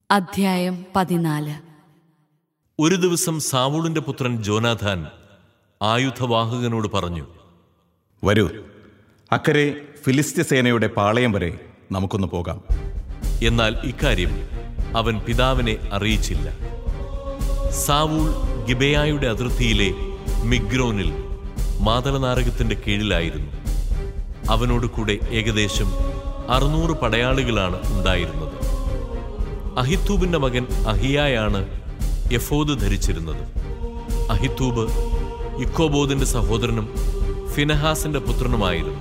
അധ്യായം പതിനാല് ഒരു ദിവസം സാവൂളിന്റെ പുത്രൻ ജോനാഥാൻ ആയുധവാഹകനോട് പറഞ്ഞു വരൂ അക്കരെ ഫിലിസ്ത്യ സേനയുടെ പാളയം വരെ നമുക്കൊന്ന് പോകാം എന്നാൽ ഇക്കാര്യം അവൻ പിതാവിനെ അറിയിച്ചില്ല സാവൂൾ ഗിബയായുടെ അതിർത്തിയിലെ മിഗ്രോനിൽ മാതളനാരകത്തിന്റെ കീഴിലായിരുന്നു അവനോട് കൂടെ ഏകദേശം അറുന്നൂറ് പടയാളികളാണ് ഉണ്ടായിരുന്നത് അഹിത്തൂബിന്റെ മകൻ അഹിയായാണ് എഫോദ് ധരിച്ചിരുന്നത് അഹിത്തൂബ് ഇക്കോബോദിന്റെ സഹോദരനും ഫിനഹാസിന്റെ പുത്രനുമായിരുന്നു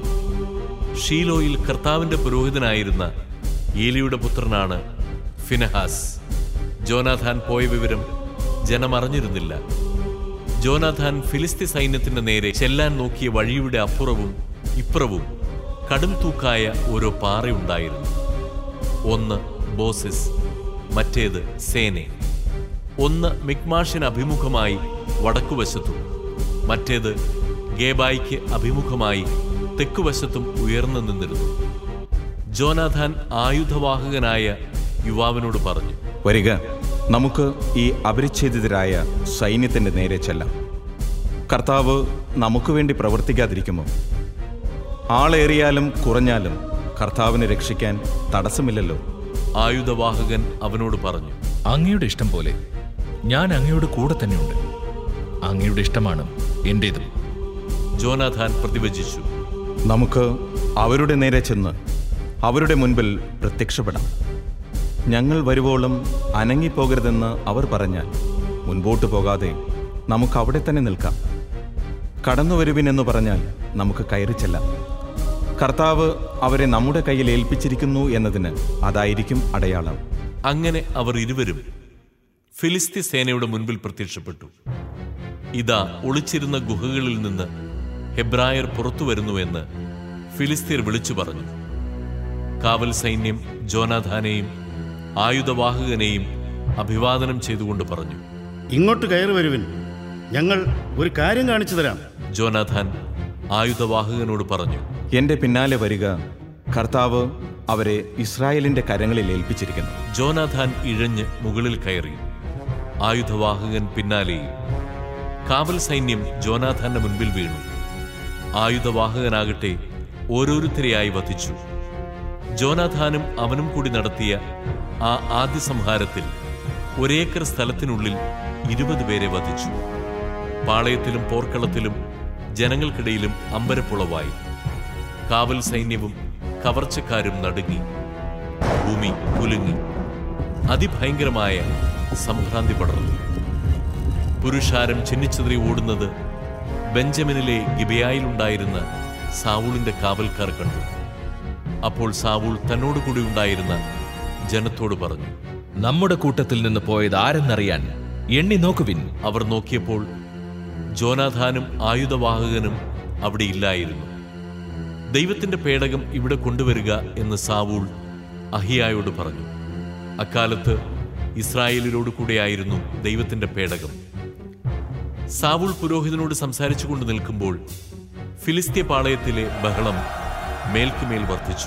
ഷീലോയിൽ കർത്താവിന്റെ പുരോഹിതനായിരുന്ന ഏലിയുടെ പുത്രനാണ് ഫിനഹാസ് ജോനാഥാൻ പോയ വിവരം ജനമറിഞ്ഞിരുന്നില്ല ജോനാഥാൻ ഫിലിസ്തീൻ സൈന്യത്തിന്റെ നേരെ ചെല്ലാൻ നോക്കിയ വഴിയുടെ അപ്പുറവും ഇപ്പുറവും കടും തൂക്കായ ഓരോ പാറയുണ്ടായിരുന്നു ഒന്ന് ബോസിസ് മറ്റേത് സേനെ ഒന്ന് മിക്മാഷിന് അഭിമുഖമായി വടക്കുവശത്തും മറ്റേത് ഗേബായിക്ക് അഭിമുഖമായി തെക്കുവശത്തും ഉയർന്നു നിന്നിരുന്നു ജോനാഥാൻ ആയുധവാഹകനായ യുവാവിനോട് പറഞ്ഞു വരിക നമുക്ക് ഈ അപരിച്ഛേദിതരായ സൈന്യത്തിന്റെ നേരെ ചെല്ലാം കർത്താവ് നമുക്ക് വേണ്ടി പ്രവർത്തിക്കാതിരിക്കുമോ ആളേറിയാലും കുറഞ്ഞാലും കർത്താവിനെ രക്ഷിക്കാൻ തടസ്സമില്ലല്ലോ ആയുധവാഹകൻ അവനോട് പറഞ്ഞു അങ്ങയുടെ ഇഷ്ടം പോലെ ഞാൻ അങ്ങയുടെ കൂടെ തന്നെയുണ്ട് അങ്ങയുടെ ഇഷ്ടമാണ് എന്റേതും ജോനാഥാൻ പ്രതിവചിച്ചു നമുക്ക് അവരുടെ നേരെ ചെന്ന് അവരുടെ മുൻപിൽ പ്രത്യക്ഷപ്പെടാം ഞങ്ങൾ വരുവോളം അനങ്ങിപ്പോകരുതെന്ന് അവർ പറഞ്ഞാൽ മുൻപോട്ട് പോകാതെ നമുക്ക് അവിടെ തന്നെ നിൽക്കാം കടന്നു വരുവിനെന്ന് പറഞ്ഞാൽ നമുക്ക് കയറി ചെല്ലാം കർത്താവ് അവരെ നമ്മുടെ കയ്യിൽ ഏൽപ്പിച്ചിരിക്കുന്നു എന്നതിന് അതായിരിക്കും അടയാളം അങ്ങനെ അവർ ഇരുവരും ഫിലിസ്തീ സേനയുടെ മുൻപിൽ പ്രത്യക്ഷപ്പെട്ടു ഇതാ ഒളിച്ചിരുന്ന ഗുഹകളിൽ നിന്ന് ഹെബ്രായർ പുറത്തു വരുന്നുവെന്ന് ഫിലിസ്തീർ വിളിച്ചു പറഞ്ഞു കാവൽ സൈന്യം ജോനാഥാനെയും ആയുധവാഹകനെയും അഭിവാദനം ചെയ്തുകൊണ്ട് പറഞ്ഞു ഇങ്ങോട്ട് കയറി വരുവിൻ ഞങ്ങൾ ഒരു കാര്യം കാണിച്ചു തരാം ജോനാഥാൻ ആയുധവാഹകനോട് പറഞ്ഞു എൻ്റെ പിന്നാലെ വരിക കർത്താവ് അവരെ ഇസ്രായേലിന്റെ കരങ്ങളിൽ ഏൽപ്പിച്ചിരിക്കുന്നു ജോനാഥാൻ ഇഴഞ്ഞ് മുകളിൽ കയറി ആയുധവാഹകൻ പിന്നാലെയും കാവൽ സൈന്യം ജോനാഥാന്റെ മുൻപിൽ വീണു ആയുധവാഹകനാകട്ടെ ഓരോരുത്തരെയായി വധിച്ചു ജോനാഥാനും അവനും കൂടി നടത്തിയ ആ ആദ്യ സംഹാരത്തിൽ ഒരേക്കർ സ്ഥലത്തിനുള്ളിൽ ഇരുപത് പേരെ വധിച്ചു പാളയത്തിലും പോർക്കളത്തിലും ജനങ്ങൾക്കിടയിലും അമ്പരപ്പുളവായി കാവൽ സൈന്യവും കവർച്ചക്കാരും നടുങ്ങി ഭൂമി കുലുങ്ങി അതിഭയങ്കരമായ സംഭ്രാന്തി പടർന്നു പുരുഷാരം ചിന്നിച്ചിതറി ഓടുന്നത് ബെഞ്ചമിനിലെ ഗിബയായിലുണ്ടായിരുന്ന സാവൂളിന്റെ കാവൽക്കാർ കണ്ടു അപ്പോൾ സാവൂൾ തന്നോടുകൂടി ഉണ്ടായിരുന്ന ജനത്തോട് പറഞ്ഞു നമ്മുടെ കൂട്ടത്തിൽ നിന്ന് പോയത് ആരെന്നറിയാൻ എണ്ണി നോക്കുവിൻ അവർ നോക്കിയപ്പോൾ ജോനാഥാനും ആയുധവാഹകനും അവിടെ ഇല്ലായിരുന്നു ദൈവത്തിന്റെ പേടകം ഇവിടെ കൊണ്ടുവരിക എന്ന് സാവൂൾ അഹിയായോട് പറഞ്ഞു അക്കാലത്ത് ഇസ്രായേലിനോട് കൂടെയായിരുന്നു ദൈവത്തിന്റെ പേടകം സാവൂൾ പുരോഹിതനോട് സംസാരിച്ചു കൊണ്ട് നിൽക്കുമ്പോൾ ഫിലിസ്തീയ പാളയത്തിലെ ബഹളം മേൽക്കുമേൽ വർദ്ധിച്ചു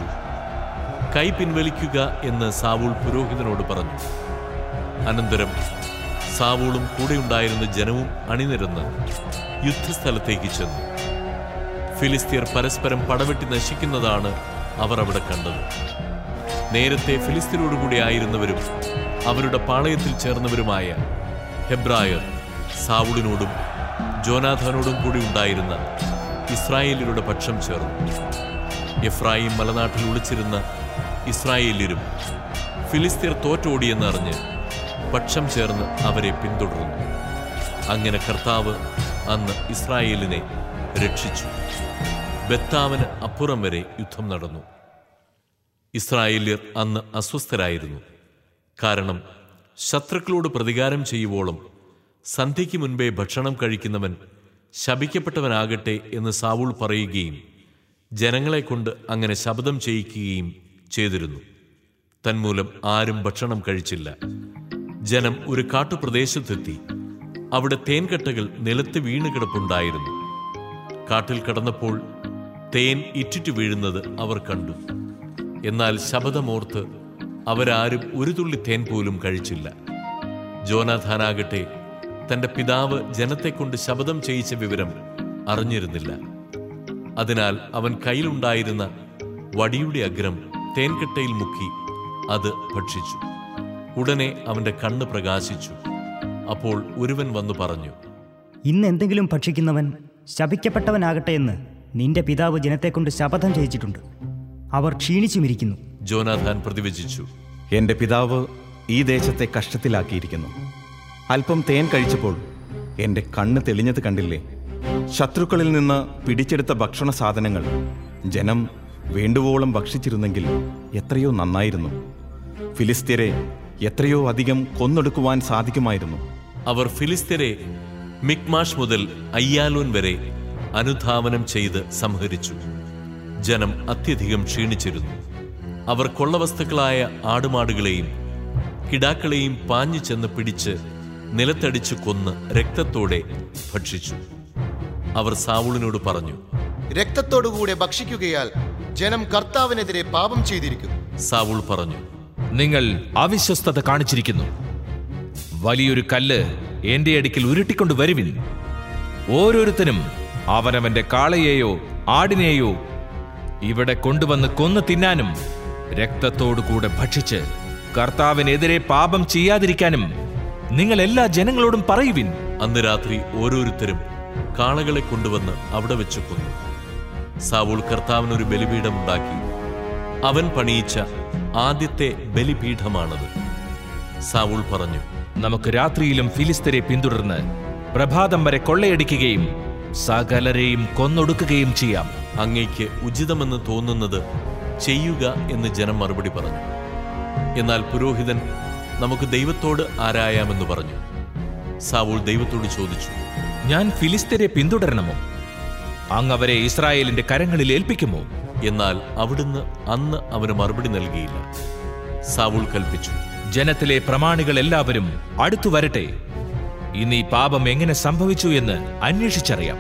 കൈ പിൻവലിക്കുക എന്ന് സാവൂൾ പുരോഹിതനോട് പറഞ്ഞു അനന്തരം സാവൂളും കൂടെയുണ്ടായിരുന്ന ജനവും അണിനിരന്ന് യുദ്ധസ്ഥലത്തേക്ക് ചെന്നു ഫിലിസ്തീർ പരസ്പരം പടവെട്ടി നശിക്കുന്നതാണ് അവർ അവിടെ കണ്ടത് നേരത്തെ ഫിലിസ്തീനോടുകൂടി ആയിരുന്നവരും അവരുടെ പാളയത്തിൽ ചേർന്നവരുമായ ഹെബ്രായർ സാവുളിനോടും ജോനാഥാനോടും കൂടി ഉണ്ടായിരുന്ന ഇസ്രായേലിയുടെ പക്ഷം ചേർന്നു എഫ്രായിം മലനാട്ടിൽ ഒളിച്ചിരുന്ന ഇസ്രായേല്യരും ഫിലിസ്തീർ തോറ്റോടിയെന്നറിഞ്ഞ് പക്ഷം ചേർന്ന് അവരെ പിന്തുടർന്നു അങ്ങനെ കർത്താവ് അന്ന് ഇസ്രായേലിനെ രക്ഷിച്ചു ബത്താവിന് അപ്പുറം വരെ യുദ്ധം നടന്നു ഇസ്രായേല്യർ അന്ന് അസ്വസ്ഥരായിരുന്നു കാരണം ശത്രുക്കളോട് പ്രതികാരം ചെയ്യുവോളം സന്ധ്യയ്ക്ക് മുൻപേ ഭക്ഷണം കഴിക്കുന്നവൻ ശപിക്കപ്പെട്ടവനാകട്ടെ എന്ന് സാവൂൾ പറയുകയും ജനങ്ങളെ കൊണ്ട് അങ്ങനെ ശബ്ദം ചെയ്യിക്കുകയും ചെയ്തിരുന്നു തന്മൂലം ആരും ഭക്ഷണം കഴിച്ചില്ല ജനം ഒരു കാട്ടുപ്രദേശത്തെത്തി അവിടെ തേൻകട്ടകൾ നിലത്ത് വീണ് കിടപ്പുണ്ടായിരുന്നു കാട്ടിൽ കടന്നപ്പോൾ തേൻ ഇറ്റിറ്റു വീഴുന്നത് അവർ കണ്ടു എന്നാൽ ശബദമോർത്ത് അവരാരും ഒരു തുള്ളി തേൻ പോലും കഴിച്ചില്ല ജോനാഥാനാകട്ടെ തന്റെ പിതാവ് ജനത്തെക്കൊണ്ട് ശപഥം ചെയ്യിച്ച വിവരം അറിഞ്ഞിരുന്നില്ല അതിനാൽ അവൻ കയ്യിലുണ്ടായിരുന്ന വടിയുടെ അഗ്രം തേൻകെട്ടയിൽ മുക്കി അത് ഭക്ഷിച്ചു ഉടനെ അവന്റെ കണ്ണ് പ്രകാശിച്ചു അപ്പോൾ ഒരുവൻ വന്നു പറഞ്ഞു ഇന്ന് എന്തെങ്കിലും ഭക്ഷിക്കുന്നവൻ ശപിക്കപ്പെട്ടവനാകട്ടെ എന്ന് നിന്റെ പിതാവ് ജനത്തെക്കൊണ്ട് ശപഥം ചെയ്യിച്ചിട്ടുണ്ട് അവർ ക്ഷീണിച്ചുമിരിക്കുന്നു ജോനാഥാൻ പ്രതിവചിച്ചു എൻ്റെ പിതാവ് ഈ ദേശത്തെ കഷ്ടത്തിലാക്കിയിരിക്കുന്നു അല്പം തേൻ കഴിച്ചപ്പോൾ എൻ്റെ കണ്ണ് തെളിഞ്ഞത് കണ്ടില്ലേ ശത്രുക്കളിൽ നിന്ന് പിടിച്ചെടുത്ത ഭക്ഷണ സാധനങ്ങൾ ജനം വേണ്ടുവോളം ഭക്ഷിച്ചിരുന്നെങ്കിൽ എത്രയോ നന്നായിരുന്നു ഫിലിസ്തീരെ എത്രയോ അധികം കൊന്നൊടുക്കുവാൻ സാധിക്കുമായിരുന്നു അവർ ഫിലിസ്തീനെ മിക്മാഷ് മുതൽ അയ്യാലോൻ വരെ അനുധാവനം ചെയ്ത് സംഹരിച്ചു ജനം അത്യധികം ക്ഷീണിച്ചിരുന്നു അവർ കൊള്ളവസ്തുക്കളായ ആടുമാടുകളെയും കിടാക്കളെയും പാഞ്ഞു ചെന്ന് പിടിച്ച് നിലത്തടിച്ചു കൊന്ന് രക്തത്തോടെ ഭക്ഷിച്ചു അവർ സാവൂളിനോട് പറഞ്ഞു രക്തത്തോടുകൂടെ ഭക്ഷിക്കുകയാൽ ജനം കർത്താവിനെതിരെ പാപം ചെയ്തിരിക്കുന്നു സാവൂൾ പറഞ്ഞു നിങ്ങൾ അവിശ്വസ്തത കാണിച്ചിരിക്കുന്നു വലിയൊരു കല്ല് എന്റെ അടുക്കൽ ഉരുട്ടിക്കൊണ്ട് വരുവിൻ ഓരോരുത്തനും അവനവന്റെ കാളയെയോ ആടിനെയോ ഇവിടെ കൊണ്ടുവന്ന് കൊന്നു തിന്നാനും രക്തത്തോടുകൂടെ ഭക്ഷിച്ച് കർത്താവിനെതിരെ പാപം ചെയ്യാതിരിക്കാനും നിങ്ങൾ എല്ലാ ജനങ്ങളോടും പറയുവിൻ അന്ന് രാത്രി ഓരോരുത്തരും കാളകളെ കൊണ്ടുവന്ന് അവിടെ വെച്ച് കൊന്നു സാവൂൾ കർത്താവിനൊരു ബലിപീഠമുണ്ടാക്കി അവൻ പണിയിച്ച ആദ്യത്തെ ബലിപീഠമാണത് സാവൂൾ പറഞ്ഞു നമുക്ക് രാത്രിയിലും ഫിലിസ്തരെ പിന്തുടർന്ന് പ്രഭാതം വരെ കൊള്ളയടിക്കുകയും സകലരെയും കൊന്നൊടുക്കുകയും ചെയ്യാം അങ്ങയ്ക്ക് ഉചിതമെന്ന് തോന്നുന്നത് ചെയ്യുക എന്ന് ജനം മറുപടി പറഞ്ഞു എന്നാൽ പുരോഹിതൻ നമുക്ക് ദൈവത്തോട് ആരായാമെന്ന് പറഞ്ഞു സാവൂൾ ദൈവത്തോട് ചോദിച്ചു ഞാൻ ഫിലിസ്തരെ പിന്തുടരണമോ അങ്ങ് അവരെ ഇസ്രായേലിന്റെ കരങ്ങളിൽ ഏൽപ്പിക്കുമോ എന്നാൽ അവിടുന്ന് അന്ന് അവന് മറുപടി നൽകിയില്ല സാവൂൾ കൽപ്പിച്ചു ജനത്തിലെ പ്രമാണികൾ എല്ലാവരും അടുത്തു വരട്ടെ ഇന്ന് ഈ പാപം എങ്ങനെ സംഭവിച്ചു എന്ന് അന്വേഷിച്ചറിയാം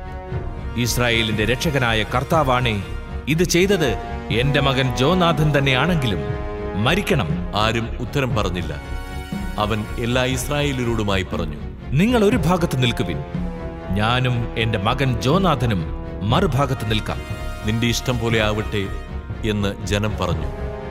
ഇസ്രായേലിന്റെ രക്ഷകനായ കർത്താവാണേ ഇത് ചെയ്തത് എന്റെ മകൻ ജോനാഥൻ തന്നെയാണെങ്കിലും മരിക്കണം ആരും ഉത്തരം പറഞ്ഞില്ല അവൻ എല്ലാ ഇസ്രായേലരോടുമായി പറഞ്ഞു നിങ്ങൾ ഒരു ഭാഗത്ത് നിൽക്കുവിൻ ഞാനും എന്റെ മകൻ ജോനാഥനും മറുഭാഗത്ത് നിൽക്കാം നിന്റെ ഇഷ്ടം പോലെ ആവട്ടെ എന്ന് ജനം പറഞ്ഞു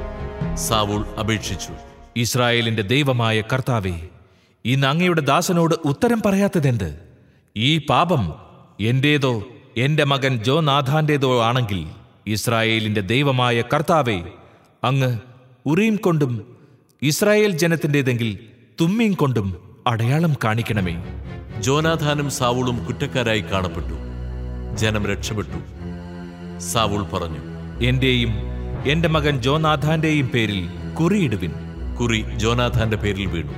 സാവൂൾ അപേക്ഷിച്ചു ഇസ്രായേലിന്റെ ദൈവമായ കർത്താവേ ഇന്ന് അങ്ങയുടെ ദാസനോട് ഉത്തരം പറയാത്തതെന്ത് ഈ പാപം എന്റേതോ എന്റെ മകൻ ജോനാഥാന്റേതോ ആണെങ്കിൽ ഇസ്രായേലിന്റെ ദൈവമായ കർത്താവേ അങ്ങ് ഉറീം കൊണ്ടും ഇസ്രായേൽ ജനത്തിൻ്റെതെങ്കിൽ തുമ്മീം കൊണ്ടും അടയാളം കാണിക്കണമേ ജോനാഥാനും സാവൂളും കുറ്റക്കാരായി കാണപ്പെട്ടു ജനം രക്ഷപ്പെട്ടു സാവൂൾ പറഞ്ഞു എന്റെയും എന്റെ മകൻ ജോനാഥാന്റെയും പേരിൽ കുറിയിടുവിൻ കുറി ജോനാഥാന്റെ പേരിൽ വീണു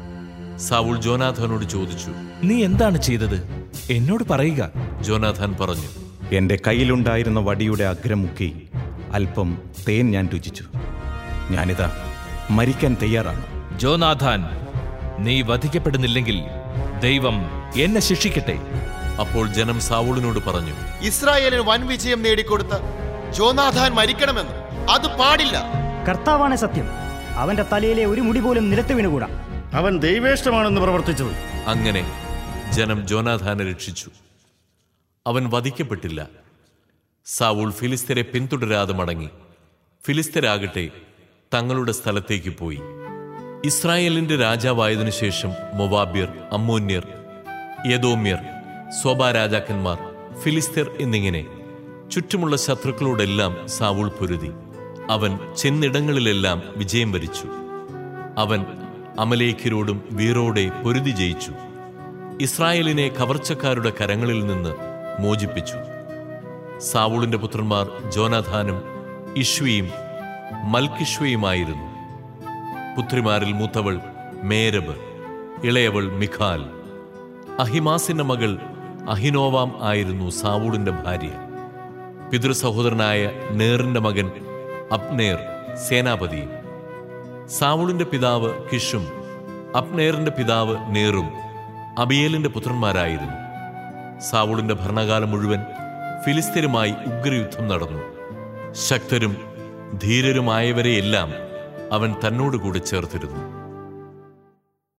സാവൂൾ ജോനാഥാനോട് ചോദിച്ചു നീ എന്താണ് ചെയ്തത് എന്നോട് പറയുക ജോനാഥാൻ പറഞ്ഞു എൻ്റെ കയ്യിലുണ്ടായിരുന്ന വടിയുടെ അഗ്രം മുക്കി അല്പം തേൻ ഞാൻ രുചിച്ചു ഞാനിതാ മരിക്കാൻ തയ്യാറാണ് ജോനാഥാൻ നീ വധിക്കപ്പെടുന്നില്ലെങ്കിൽ ദൈവം എന്നെ ശിക്ഷിക്കട്ടെ അപ്പോൾ ജനം സാവൂളിനോട് പറഞ്ഞു ഇസ്രായേലിന് വൻ വിജയം നേടിക്കൊടുത്ത ജോനാഥാൻ മരിക്കണമെന്ന് അത് പാടില്ല കർത്താവാണ് സത്യം അവന്റെ തലയിലെ ഒരു മുടി പോലും നിലത്ത് വീണുകൂടാ അവൻ ദൈവേഷ്ടമാണെന്ന് പ്രവർത്തിച്ചത് അങ്ങനെ ജനം ജോനാഥാനെ രക്ഷിച്ചു അവൻ വധിക്കപ്പെട്ടില്ല സാവൂൾ ഫിലിസ്തരെ പിന്തുടരാതെ മടങ്ങി ഫിലിസ്തരാകട്ടെ തങ്ങളുടെ സ്ഥലത്തേക്ക് പോയി ഇസ്രായേലിന്റെ രാജാവായതിനു ശേഷം മൊവാബ്യർ അമ്മോന്യർ യദോമ്യർ സോബാ രാജാക്കന്മാർ ഫിലിസ്തീർ എന്നിങ്ങനെ ചുറ്റുമുള്ള ശത്രുക്കളോടെല്ലാം സാവൂൾ പൊരുതി അവൻ ചെന്നിടങ്ങളിലെല്ലാം വിജയം വരിച്ചു അവൻ അമലേഖ്യരോടും വീറോടെ പൊരുതി ജയിച്ചു ഇസ്രായേലിനെ കവർച്ചക്കാരുടെ കരങ്ങളിൽ നിന്ന് മോചിപ്പിച്ചു സാവൂളിന്റെ പുത്രന്മാർ ജോനാഥാനും ഇഷ്വിയും മൽക്കിഷ്വയുമായിരുന്നു പുത്രിമാരിൽ മൂത്തവൾ മേരബ് ഇളയവൾ മിഖാൽ അഹിമാസിന്റെ മകൾ അഹിനോവാം ആയിരുന്നു സാവൂളിന്റെ ഭാര്യ പിതൃസഹോദരനായ നേറിന്റെ മകൻ അപ്നേർ സേനാപതിയും സാവൂളിന്റെ പിതാവ് കിഷും അപ്നേറിന്റെ പിതാവ് നേറും അബിയേലിന്റെ പുത്രന്മാരായിരുന്നു സാവൂളിന്റെ ഭരണകാലം മുഴുവൻ ഫിലിസ്തീനുമായി ഉഗ്രയുദ്ധം നടന്നു ശക്തരും ധീരരുമായവരെയെല്ലാം അവൻ തന്നോടുകൂടെ ചേർത്തിരുന്നു